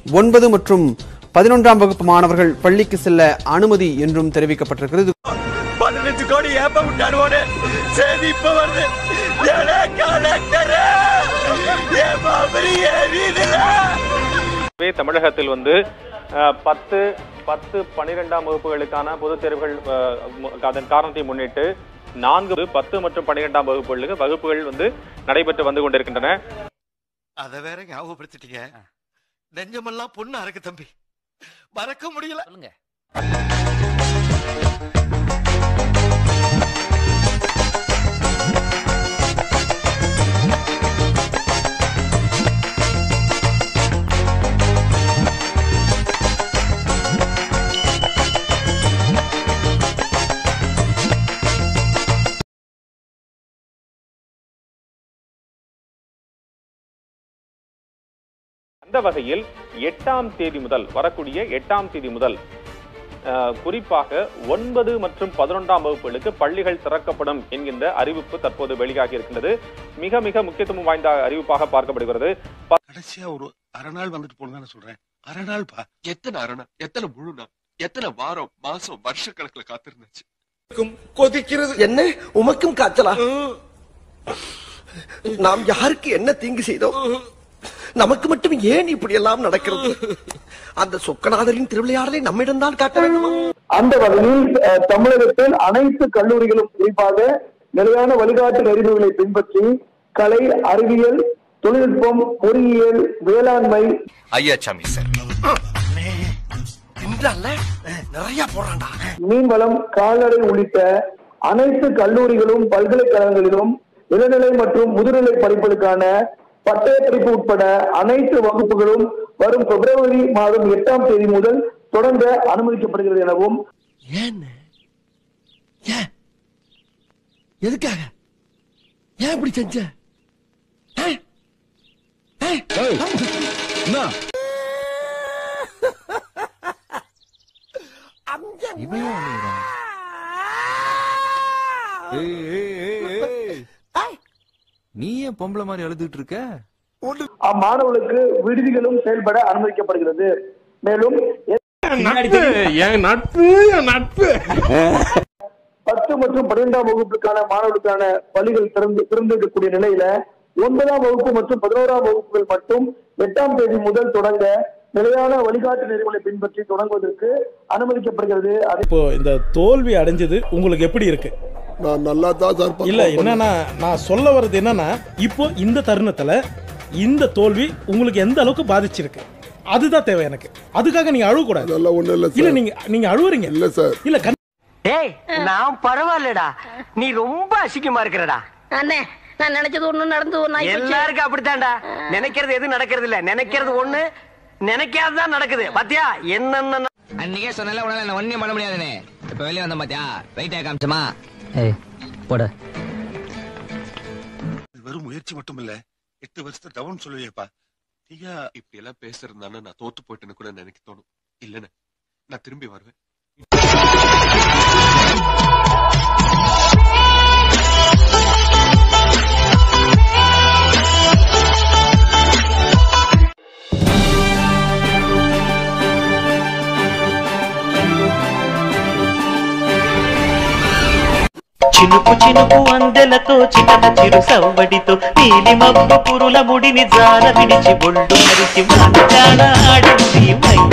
ஒன்பது மற்றும் பதினொன்றாம் வகுப்பு மாணவர்கள் பள்ளிக்கு செல்ல அனுமதி என்றும் தெரிவிக்கப்பட்டிருக்கிறது பதினஞ்சு கோடி ஏப்ப விட்டாடுவோன்னு செய்தி இப்ப வருது ஏலே கலெக்டரே ஏப்பா பெரிய வீதியில எனவே தமிழகத்தில் வந்து அஹ், பத்து பத்து பன்னிரெண்டாம் வகுப்புகளுக்கான பொதுத் தேர்வுகள் அஹ், மு- அதன் காரணத்தை முன்னிட்டு நான்கு பத்து மற்றும் பன்னிரெண்டாம் வகுப்புகளுக்கு வகுப்புகள் வந்து நடைபெற்று வந்து கொண்டிருக்கின்றன அத வேற ஞாபகப்படுத்திட்டீங்க நெஞ்சமெல்லாம் பொண்ணா இருக்கு தம்பி மறக்க முடியல அந்த வகையில் எட்டாம் தேதி முதல் வரக்கூடிய எட்டாம் தேதி முதல் அஹ், குறிப்பாக ஒன்பது மற்றும் பதினொன்றாம் வகுப்புகளுக்கு பள்ளிகள் திறக்கப்படும் என்கின்ற அறிவிப்பு தற்போது வெளியாகி இருக்கின்றது மிக மிக முக்கியத்துவம் வாய்ந்த அறிவிப்பாக பார்க்கப்படுகிறது கடைசியா ஒரு அரை நாள் வந்துட்டு போனதான சொல்றேன் அரை நாள் பா எத்தனை அரணா எத்தனை முழு நாள் எத்தனை வாரம் மாசம் வருஷ கணக்குல காத்திருந்துச்சு கொதிக்கிறது என்ன உமக்கும் காய்ச்சலா நாம் யாருக்கு என்ன தீங்கு செய்தோம் நமக்கு மட்டும் ஏன் இப்படி எல்லாம் நடக்கிறது அந்த சொக்கநாதரின் திருவிளையாடலை நம்மிடம்தான் காட்ட வேண்டுமா அந்த வகையில் அஹ், தமிழகத்தில் அனைத்து கல்லூரிகளும் குறிப்பாக நிலையான வழிகாட்டு நெறிமுறைகளை பின்பற்றி கலை அறிவியல் தொழில்நுட்பம் பொறியியல் வேளாண்மை ஐயா சாமி சார் தின்றான்ல நிறைய போறான்டா மீன்வளம் கால்நடை உள்ளிட்ட அனைத்து கல்லூரிகளும் பல்கலைக்கழகங்களிலும் இளநிலை மற்றும் முதுநிலை படிப்புகளுக்கான பட்டய படிப்பு உட்பட அனைத்து வகுப்புகளும் வரும் பிப்ரவரி மாதம் எட்டாம் தேதி முதல் தொடங்க அனுமதிக்கப்படுகிறது எனவும் ஏன் ஏன் எதுக்காக ஏன் இப்படி செஞ்ச ஏன்? ஏன்? நீ ஏன் பொம்பளை மாதிரி அழுதுட்டு இருக்க அம்மாணவர்களுக்கு விடுதிகளும் செயல்பட அனுமதிக்கப்படுகிறது மேலும் என் நட்பு என் நட்பு பத்து மற்றும் பன்னிரெண்டாம் வகுப்புக்கான மாணவர்களுக்கான பள்ளிகள் திறந்து திறந்திருக்கக்கூடிய நிலையில ஒன்பதாம் வகுப்பு மற்றும் பதினோராம் வகுப்புகள் மட்டும் எட்டாம் தேதி முதல் தொடங்க நிலையான வழிகாட்டு நெறிமுறை பின்பற்றி தொடங்குவதற்கு அனுமதிக்கப்படுகிறது அதே இப்போ இந்த தோல்வி அடைஞ்சது உங்களுக்கு எப்படி இருக்கு நான் நல்லா தான் சார் இல்ல என்னன்னா நான் சொல்ல வர்றது என்னன்னா இப்போ இந்த தருணத்துல இந்த தோல்வி உங்களுக்கு எந்த அளவுக்கு பாதிச்சிருக்கு அதுதான் தேவை எனக்கு அதுக்காக நீங்க அழுவ கூடாது அதெல்லாம் ஒண்ணும் இல்ல இல்ல நீங்க நீங்க அழுவுறீங்க இல்ல சார் இல்ல கண்- ஏய் நான் பரவாயில்லடா நீ ரொம்ப அசிங்கமா இருக்கிறடா அண்ணே நான் நினைச்சது ஒண்ணு நடந்து ஒண்ணு ஆகி போச்சு. எல்லாருக்கும் அப்படித்தான்டா நினைக்கிறது எதுவும் நடக்கிறது இல்ல நினைக்கிறது ஒண்ணு நினைக்காததான் நடக்குது பாத்தியா என்னென்ன அன்னைக்கே சொன்னல உன்னால என்ன ஒண்ணும் பண்ண முடியாதுன்னு இப்ப வெளிய வந்த பாத்தியா வெயிட் காமிச்சமா ஏய் போட இது வெறும் முயற்சி மட்டும் இல்ல எட்டு வருஷத்தை டவுன் சொல்லுவியப்பா நீயா இப்படி எல்லாம் பேசுறதுனால நான் தோத்து போயிட்டேன்னு கூட நினைக்க தோணும் இல்லன்னு நான் திரும்பி வருவேன் చినుకు చినుకు అందెలతో చిటక చిరు సవ్వడితో నీలి మబ్బు పురుల ముడిని జార విడిచి ఒళ్ళు మరిచి మాట్లాడ ఆడింది మై